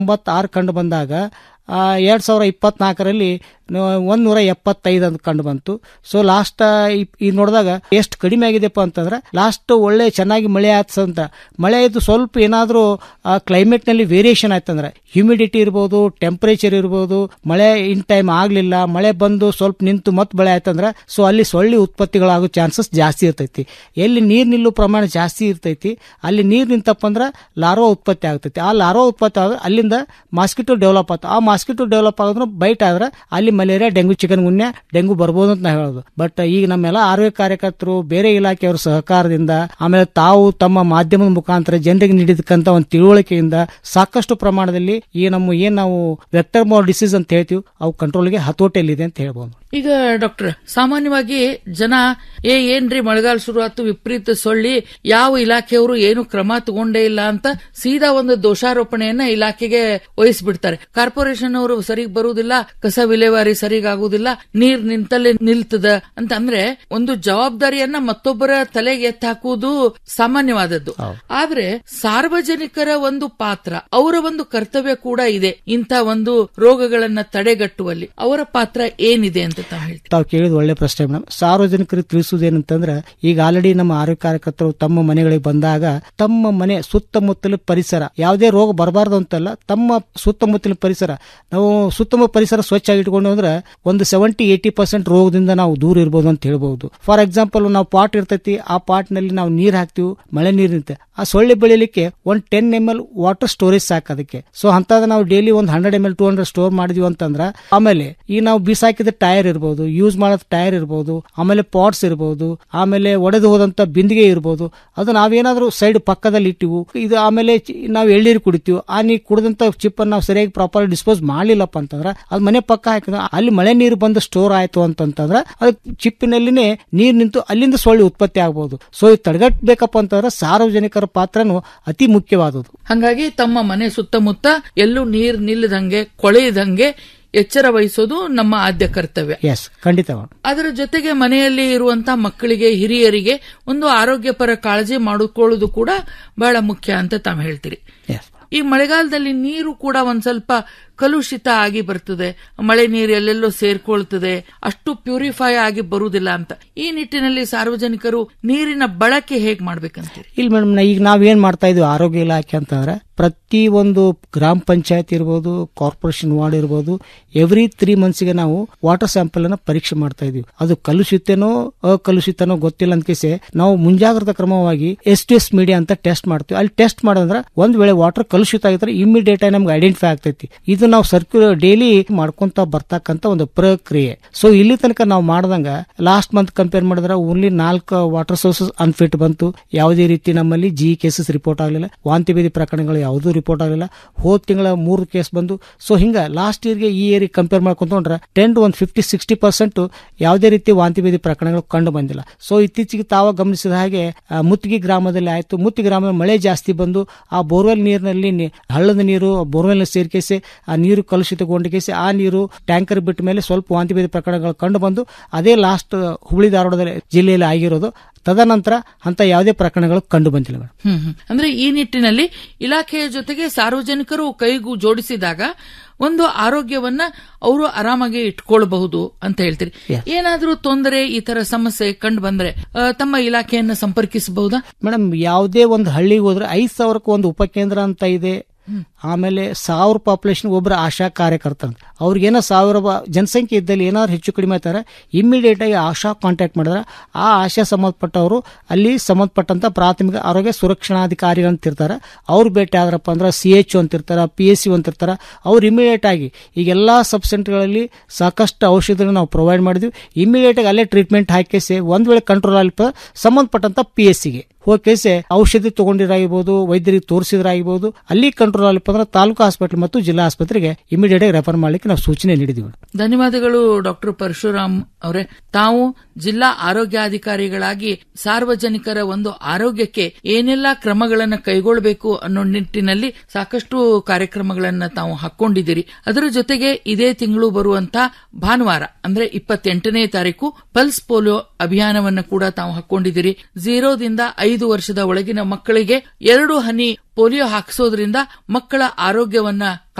ಒಂಬತ್ತಾರು ಕಂಡು ಬಂದಾಗ ಎರಡ್ ಸಾವಿರ ಇಪ್ಪತ್ನಾಲ್ಕರಲ್ಲಿ ಒಂದ್ ನೂರ ಎಪ್ಪತ್ತೈದು ಅಂತ ಕಂಡು ಬಂತು ಸೊ ಲಾಸ್ಟ್ ಈ ನೋಡಿದಾಗ ಎಷ್ಟು ಕಡಿಮೆ ಆಗಿದೆಪ್ಪ ಅಂತಂದ್ರೆ ಲಾಸ್ಟ್ ಒಳ್ಳೆ ಚೆನ್ನಾಗಿ ಮಳೆ ಆಯ್ತು ಅಂತ ಮಳೆ ಆಯ್ತು ಸ್ವಲ್ಪ ಏನಾದರೂ ಕ್ಲೈಮೇಟ್ ನಲ್ಲಿ ವೇರಿಯೇಷನ್ ಆಯ್ತಂದ್ರೆ ಹ್ಯೂಮಿಡಿಟಿ ಇರ್ಬೋದು ಟೆಂಪರೇಚರ್ ಇರ್ಬೋದು ಮಳೆ ಇನ್ ಟೈಮ್ ಆಗ್ಲಿಲ್ಲ ಮಳೆ ಬಂದು ಸ್ವಲ್ಪ ನಿಂತು ಮತ್ತೆ ಮಳೆ ಆಯ್ತಂದ್ರೆ ಸೊ ಅಲ್ಲಿ ಸೊಳ್ಳೆ ಉತ್ಪತ್ತಿಗಳಾಗೋ ಚಾನ್ಸಸ್ ಜಾಸ್ತಿ ಇರ್ತೈತಿ ಎಲ್ಲಿ ನೀರ್ ನಿಲ್ಲೋ ಪ್ರಮಾಣ ಜಾಸ್ತಿ ಇರ್ತೈತಿ ಅಲ್ಲಿ ನೀರ್ ನಿಂತಪ್ಪ ಅಂದ್ರೆ ಲಾರ್ವಾ ಉತ್ಪತ್ತಿ ಆಗ್ತೈತಿ ಆ ಲಾರ್ವಾ ಉತ್ಪತ್ತಿ ಆದ್ರೆ ಅಲ್ಲಿಂದ ಮಾಸ್ಕಿಟೋ ಡೆವಲಪ್ ಆಗ್ತದೆ ಆ ಮಾಸ್ಕಿಟೋ ಡೆವಲಪ್ ಆಗೋದ್ರ ಬೈಟ್ ಆದ್ರೆ ಅಲ್ಲಿ malaria dengue chikungunya dengue ಬರ್ಬೋದು ಅಂತ ನಾ ಹೇಳೋದು ಬಟ್ ಈಗ ನಮ್ಮೆಲ್ಲ ಆರೋಗ್ಯ ಕಾರ್ಯಕರ್ತರು ಬೇರೆ ಇಲಾಖೆಯವರ ಸಹಕಾರದಿಂದ ಆಮೇಲೆ ತಾವು ತಮ್ಮ ಮಾಧ್ಯಮದ ಮುಖಾಂತರ ಜನರಿಗೆ ನೀಡಿದಕ್ಕಂತ ಒಂದು ತಿಳುವಳಿಕೆಯಿಂದ ಸಾಕಷ್ಟು ಪ್ರಮಾಣದಲ್ಲಿ ಈ ನಮ್ಮ ಏನ್ ನಾವು ವೆಕ್ಟರ್ ಮೋರ್ ಡಿಸೀಸ್ ಅಂತ ಹೇಳ್ತೀವಿ ಅವು ಕಂಟ್ರೋಲ್ಗೆ ಹತೋಟಿಯಲ್ಲಿದೆ ಅಂತ ಹೇಳ್ಬೋದು ಈಗ ಡಾಕ್ಟರ್ ಸಾಮಾನ್ಯವಾಗಿ ಜನ ಏ ಏನ್ರಿ ಮಳೆಗಾಲ ಶುರು ಆಯ್ತು ವಿಪರೀತ ಸೊಳ್ಳಿ ಯಾವ ಇಲಾಖೆಯವರು ಏನು ಕ್ರಮ ತಗೊಂಡೇ ಇಲ್ಲ ಅಂತ ಸೀದಾ ಒಂದು ದೋಷಾರೋಪಣೆಯನ್ನ ಇಲಾಖೆಗೆ ವಹಿಸ್ಬಿಡ್ತಾರೆ ಕಾರ್ಪೊರೇಷನ್ ಅವರು ಸರಿಗ್ ಬರುವುದಿಲ್ಲ ಕಸ ವಿಲೇವಾರಿ ಸರಿಗಾಗುವುದಿಲ್ಲ ನೀರ್ ನಿಂತಲ್ಲೇ ನಿಲ್ತದ ಅಂತ ಅಂದ್ರೆ ಒಂದು ಜವಾಬ್ದಾರಿಯನ್ನ ಮತ್ತೊಬ್ಬರ ತಲೆಗೆ ಎತ್ತ ಹಾಕುವುದು ಸಾಮಾನ್ಯವಾದದ್ದು ಆದ್ರೆ ಸಾರ್ವಜನಿಕರ ಒಂದು ಪಾತ್ರ ಅವರ ಒಂದು ಕರ್ತವ್ಯ ಕೂಡ ಇದೆ ಇಂಥ ಒಂದು ರೋಗಗಳನ್ನ ತಡೆಗಟ್ಟುವಲ್ಲಿ ಅವರ ಪಾತ್ರ ಏನಿದೆ ಅಂತ ತಾವು ಹೇಳ್ತೀವಿ ತಾವು ಕೇಳಿದ ಒಳ್ಳೆ ಪ್ರಶ್ನೆ ಮೇಡಮ್ ಸಾರ್ವಜನಿಕರಿಗೆ ತಿಳಿಸುವುದೇನಂತಂದ್ರೆ ಈಗ ಆಲ್ರೆಡಿ ನಮ್ಮ ಆರೋಗ್ಯ ಕಾರ್ಯಕರ್ತರು ತಮ್ಮ ಮನೆಗಳಿಗೆ ಬಂದಾಗ ತಮ್ಮ ಮನೆ ಸುತ್ತಮುತ್ತಲ ಪರಿಸರ ಯಾವುದೇ ರೋಗ ಬರಬಾರ್ದು ಅಂತಲ್ಲ ತಮ್ಮ ಸುತ್ತಮುತ್ತಲಿನ ಪರಿಸರ ನಾವು ಸುತ್ತಮುತ್ತ ಪರಿಸರ ಸ್ವಚ್ಛ ಇಟ್ಕೊಂಡು ಅಂದ್ರೆ ಒಂದು ಸೆವೆಂಟಿ ಏಟಿ ಪರ್ಸೆಂಟ್ ರೋಗದಿಂದ ನಾವು ದೂರ ಇರ್ಬೋದು ಅಂತ ಹೇಳ್ಬಹುದು ಫಾರ್ ಎಕ್ಸಾಂಪಲ್ ನಾವು ಪಾಟ್ ಇರ್ತೈತಿ ಆ ಪಾಟ್ ನಲ್ಲಿ ನಾವು ನೀರ್ ಹಾಕ್ತಿವಿ ಮಳೆ ನೀರ್ ನಿಂತೆ ಆ ಸೊಳ್ಳೆ ಬೆಳಿಲಿಕ್ಕೆ ಒಂದ್ ten M L water storage ಸಾಕು ಅದಕ್ಕೆ ಸೊ ಅಂತದ ನಾವು ಡೈಲಿ ಒಂದ್ hundred M L two hundred store ಮಾಡಿದ್ವಿ ಅಂತಂದ್ರ ಆಮೇಲೆ ಈ ನಾವು ಬಿಸಾಕಿದ ಟೈರ್ ಇರ್ಬೋದು ಯೂಸ್ ಮಾಡೋದ್ ಟೈರ್ ಇರ್ಬೋದು ಆಮೇಲೆ ಪಾಟ್ಸ್ ಇರ್ಬೋದು ಆಮೇಲೆ ಒಡೆದು ಹೋದಂತ ಬಿಂದಿಗೆ ಇರ್ಬೋದು ಅದು ನಾವೇನಾದ್ರೂ ಸೈಡ್ ಪಕ್ಕದಲ್ಲಿ ಇಟ್ಟಿವು ಇದು ಆಮೇಲೆ ಚಿ- ನಾವು ಎಳ್ನೀರು ಕುಡಿತೀವಿ ಆ ನೀರು ಕುಡಿದಂತ ಚಿಪ್ ಅನ್ನು ನಾವು ಸರಿಯಾಗಿ ಪ್ರಾಪರ್ ಡಿಸ್ಪೋಸ್ ಮಾಡ್ಲಿಲ್ಲಪ್ಪ ಅಂತಂದ್ರೆ ಅದು ಮನೆ ಪಕ್ಕ ಹಾಕಿದ್ರೆ ಅಲ್ಲಿ ಮಳೆ ನೀರು ಬಂದು ಸ್ಟೋರ್ ಆಯ್ತು ಅಂತಂತಂದ್ರೆ ಅದು ಚಿಪ್ಪಿನಲ್ಲಿನೇ ನೀರು ನಿಂತು ಅಲ್ಲಿಂದ ಸೊಳ್ಳೆ ಉತ್ಪತ್ತಿ ಆಗಬಹುದು ಸೊ ಇದು ತಡೆಗಟ್ಟಬೇಕಪ್ಪ ಅಂತಂದ್ರೆ ಸಾರ್ವಜನಿಕರ ಪಾತ್ರನು ಅತಿ ಮುಖ್ಯವಾದದ್ದು ಹಂಗಾಗಿ ತಮ್ಮ ಮನೆ ಸುತ್ತಮುತ್ತ ಎಲ್ಲೂ ನೀರ್ ನಿಲ್ಲದಂಗೆ ಕೊಳೆಯದಂಗೆ ಎಚ್ಚರ ವಹಿಸೋದು ನಮ್ಮ ಆದ್ಯ ಕರ್ತವ್ಯ ಎಸ್ ಖಂಡಿತ ಅದರ ಜೊತೆಗೆ ಮನೆಯಲ್ಲಿ ಇರುವಂತ ಮಕ್ಕಳಿಗೆ ಹಿರಿಯರಿಗೆ ಒಂದು ಆರೋಗ್ಯಪರ ಕಾಳಜಿ ಮಾಡಿಕೊಳ್ಳೋದು ಕೂಡ ಬಹಳ ಮುಖ್ಯ ಅಂತ ತಾವು ಹೇಳ್ತೀರಿ ಎಸ್ ಈ ಮಳೆಗಾಲದಲ್ಲಿ ನೀರು ಕೂಡ ಒಂದ್ ಸ್ವಲ್ಪ ಕಲುಷಿತ ಆಗಿ ಬರ್ತದೆ ಮಳೆ ನೀರು ಎಲ್ಲೆಲ್ಲೋ ಸೇರ್ಕೊಳ್ತದೆ ಅಷ್ಟು ಪ್ಯೂರಿಫೈ ಆಗಿ ಬರುವುದಿಲ್ಲ ಅಂತ ಈ ನಿಟ್ಟಿನಲ್ಲಿ ಸಾರ್ವಜನಿಕರು ನೀರಿನ ಬಳಕೆ ಹೇಗ್ ಮಾಡ್ಬೇಕಂತೀರಿ ಇಲ್ಲ ಮೇಡಮ್ ಈಗ ನಾವೇನ್ ಮಾಡ್ತಾ ಇದೀವಿ ಆರೋಗ್ಯ ಇಲಾಖೆ ಅಂತಂದ್ರೆ ಪ್ರತಿ ಒಂದು ಗ್ರಾಮ ಪಂಚಾಯತ್ ಇರ್ಬೋದು ಕಾರ್ಪೊರೇಷನ್ ವಾರ್ಡ್ ಇರ್ಬೋದು ಎವ್ರಿ ತ್ರೀ ಮಂತ್ಸ್ಗೆ ನಾವು ವಾಟರ್ ಸ್ಯಾಂಪಲ್ ಅನ್ನ ಪರೀಕ್ಷೆ ಮಾಡ್ತಾ ಇದೀವಿ ಅದು ಕಲುಷಿತನೋ ಅಕಲುಷಿತನೋ ಗೊತ್ತಿಲ್ಲ ಅಂತ ಕೇಸಿ ನಾವು ಮುಂಜಾಗ್ರತಾ ಕ್ರಮವಾಗಿ ಎಸ್ ಟಿ ಎಸ್ ಮೀಡಿಯಾ ಅಂತ ಟೆಸ್ಟ್ ಮಾಡ್ತೀವಿ ಅಲ್ಲಿ ಟೆಸ್ಟ್ ಮಾಡಿದ್ರೆ ಒಂದ್ ವೇಳೆ ವಾಟರ್ ಕಲುಷಿತ ಆಗಿದ್ರೆ ಇಮಿಡಿಯೇಟ್ ಆಗಿ ನಮ್ಗೆ ಐಡೆಂಟಿಫೈ ಆಗ್ತೈತಿ ಇದು ನಾವು ಸರ್ಕ್ಯುಲರ್ ಡೈಲಿ ಮಾಡ್ಕೊಂತ ಬರ್ತಕ್ಕಂತ ಒಂದು ಪ್ರಕ್ರಿಯೆ ಸೊ ಇಲ್ಲಿ ತನಕ ನಾವು ಮಾಡ್ದಂಗ ಲಾಸ್ಟ್ ಮಂತ್ ಕಂಪೇರ್ ಮಾಡಿದ್ರೆ ಓನ್ಲಿ ನಾಲ್ಕು ವಾಟರ್ ಸೋರ್ಸಸ್ ಅನ್ಫಿಟ್ ಬಂತು ಯಾವುದೇ ರೀತಿ ನಮ್ಮಲ್ಲಿ ಜಿ ಕೇಸಸ್ ರಿಪೋರ್ಟ್ ಆಗಲಿಲ್ಲ ವಾಂತಿ ಭೇದಿ ಪ್ರಕರಣಗಳು ಯಾವುದೂ ರಿಪೋರ್ಟ್ ಆಗಲಿಲ್ಲ ಹೋದ್ ತಿಂಗಳ ಮೂರು ಕೇಸ್ ಬಂದು ಸೊ ಹಿಂಗ ಲಾಸ್ಟ್ ಇಯರ್ಗೆ ಈ ಇಯರ್ ಕಂಪೇರ್ ಮಾಡ್ಕೊಂಡ್ರೆ ಟೆನ್ ಟು ಒಂದು ಫಿಫ್ಟಿ ಸಿಕ್ಸ್ಟಿ ಪರ್ಸೆಂಟ್ ಯಾವುದೇ ರೀತಿ ವಾಂತಿ ಭೇದಿ ಪ್ರಕರಣಗಳು ಕಂಡು ಬಂದಿಲ್ಲ ಸೊ ಇತ್ತೀಚೆಗೆ ತಾವ ಗಮನಿಸಿದ ಹಾಗೆ ಆ, ಮುತ್ತಿಗೆ ಗ್ರಾಮದಲ್ಲಿ ಆಯ್ತು ಮುತ್ತಿಗೆ ಗ್ರಾಮದಲ್ಲಿ ಮಳೆ ಜಾಸ್ತಿ ಬಂದು ಆ ಬೋರ್ವೆಲ್ ನೀರಿನಲ್ಲಿ ನಿ- ಹಳ್ಳದ ನೀರು ಬೋರ್ವೆಲ್ ಸೇರ್ಕೇಸಿ ಆ ನೀರು ಕಲುಷಿತಗೊಂಡಿಕೇಸಿ ಆ ನೀರು ಟ್ಯಾಂಕರ್ ಬಿಟ್ಟ ಮೇಲೆ ಸ್ವಲ್ಪ ವಾಂತಿ ಭೇದಿ ಪ್ರಕರಣಗಳು ಕಂಡು ಬಂದು ಅದೇ ಲಾಸ್ಟ್ ಹುಬ್ಳಿ ಧಾರವಾಡದಲ್ಲಿ ಜಿಲ್ಲೆಯಲ್ಲಿ ಆಗಿರೋದು ತದನಂತರ ಅಂತ ಯಾವುದೇ ಪ್ರಕರಣಗಳು ಕಂಡು ಬಂದಿಲ್ಲ ಮೇಡಮ್ ಹ್ಮ್ ಹ್ಮ್. ಅಂದ್ರೆ ಈ ನಿಟ್ಟಿನಲ್ಲಿ ಇಲಾಖೆಯ ಜೊತೆಗೆ ಸಾರ್ವಜನಿಕರು ಕೈಗೂ ಜೋಡಿಸಿದಾಗ ಒಂದು ಆರೋಗ್ಯವನ್ನ ಅವರು ಆರಾಮಾಗಿ ಇಟ್ಕೊಳ್ಬಹುದು ಅಂತ ಹೇಳ್ತೀರಿ Yes. ಏನಾದ್ರೂ ತೊಂದರೆ ಈ ತರ ಸಮಸ್ಯೆ ಕಂಡು ಬಂದ್ರೆ ಆ, ತಮ್ಮ ಇಲಾಖೆಯನ್ನ ಸಂಪರ್ಕಿಸಬಹುದಾ ಮೇಡಮ್ ಯಾವುದೇ ಒಂದು ಹಳ್ಳಿಗೆ ಹೋದ್ರೆ ಐದ್ ಸಾವಿರಕ್ಕೆ ಒಂದು ಉಪಕೇಂದ್ರ ಅಂತ ಇದೆ ಆಮೇಲೆ ಸಾವಿರ ಪಾಪ್ಯುಲೇಷನ್ ಒಬ್ಬರ ಆಶಾ ಕಾರ್ಯಕರ್ತ ಅಂತ ಅವ್ರಿಗೇನೋ ಸಾವಿರ ಬ- ಜನಸಂಖ್ಯೆ ಇದ್ದಲ್ಲಿ ಏನಾದ್ರು ಹೆಚ್ಚು ಕಡಿಮೆ ಆಯ್ತಾರೆ ಇಮಿಡಿಯೇಟ್ ಆಗಿ ಆಶಾ ಕಾಂಟ್ಯಾಕ್ಟ್ ಮಾಡಿದ್ರೆ ಆ ಆಶಾ ಸಂಬಂಧಪಟ್ಟವರು ಅಲ್ಲಿ ಸಂಬಂಧಪಟ್ಟಂತ ಪ್ರಾಥಮಿಕ ಆರೋಗ್ಯ ಸುರಕ್ಷಣಾಧಿಕಾರಿ ಅಂತ ಇರ್ತಾರೆ ಅವ್ರು ಭೇಟಿ ಆದ್ರಪ್ಪ ಅಂದ್ರೆ ಸಿ ಎಚ್ ಅಂತ ಇರ್ತಾರ ಪಿ ಎಸ್ ಸಿ ಅಂತ ಇರ್ತಾರ ಅವ್ರು ಇಮಿಡಿಯೇಟ್ ಆಗಿ ಈಗ ಎಲ್ಲಾ ಸಬ್ ಸೆಂಟರ್ಗಳಲ್ಲಿ ಸಾಕಷ್ಟು ಔಷಧಿಗಳನ್ನ ನಾವು ಪ್ರೊವೈಡ್ ಮಾಡಿದ್ವಿ ಇಮಿಡಿಯೇಟ್ ಆಗಿ ಅಲ್ಲೇ ಟ್ರೀಟ್ಮೆಂಟ್ ಹಾಕಿಸಿ ಒಂದ್ ವೇಳೆ ಕಂಟ್ರೋಲ್ ಆಗಲಿಪ್ಪ ಸಂಬಂಧಪಟ್ಟಂತ ಪಿ ಎಸ್ ಸಿಗೆ ಹೋಗಿ ಔಷಧಿ ತಗೊಂಡಿರಾಗಿರ್ಬೋದು ವೈದ್ಯರಿಗೆ ತೋರಿಸಿದ್ರಾಗಿರ್ಬೋದು ಅಲ್ಲಿ ಕಂಟ್ರೋಲ್ ಆಗಲಿಪ್ಪ ಅಂದ್ರೆ ತಾಲೂಕು ಹಾಸ್ಪಿಟಲ್ ಮತ್ತು ಜಿಲ್ಲಾ ಆಸ್ಪತ್ರೆಗೆ ಇಮಿಡಿಯೇಟ್ ಆಗಿ ರೆಫರ್ ಮಾಡ್ಲಿಕ್ಕೆ ನಾವು ಸೂಚನೆ ನೀಡಿದ್ದೀವಿ ಧನ್ಯವಾದಗಳು ಡಾಕ್ಟರ್ ಪರಶುರಾಮ್ ಅವರೇ ತಾವು ಜಿಲ್ಲಾ ಆರೋಗ್ಯಾಧಿಕಾರಿಗಳಾಗಿ ಸಾರ್ವಜನಿಕರ ಒಂದು ಆರೋಗ್ಯಕ್ಕೆ ಏನೆಲ್ಲ ಕ್ರಮಗಳನ್ನು ಕೈಗೊಳ್ಳಬೇಕು ಅನ್ನೋ ನಿಟ್ಟಿನಲ್ಲಿ ಸಾಕಷ್ಟು ಕಾರ್ಯಕ್ರಮಗಳನ್ನ ತಾವು ಹಾಕೊಂಡಿದ್ದೀರಿ ಅದರ ಜೊತೆಗೆ ಇದೇ ತಿಂಗಳು ಬರುವಂತ ಭಾನುವಾರ ಅಂದ್ರೆ ಇಪ್ಪತ್ತೆಂಟನೇ ತಾರೀಕು ಪಲ್ಸ್ ಪೋಲಿಯೋ ಅಭಿಯಾನವನ್ನ ಕೂಡ ತಾವು ಹಾಕೊಂಡಿದ್ದೀರಿ ಝೀರೋದಿಂದ ಐದು ವರ್ಷದ ಒಳಗಿನ ಮಕ್ಕಳಿಗೆ ಎರಡು ಹನಿ ಪೋಲಿಯೋ ಹಾಕಿಸೋದ್ರಿಂದ ಮಕ್ಕಳ ಆರೋಗ್ಯವನ್ನ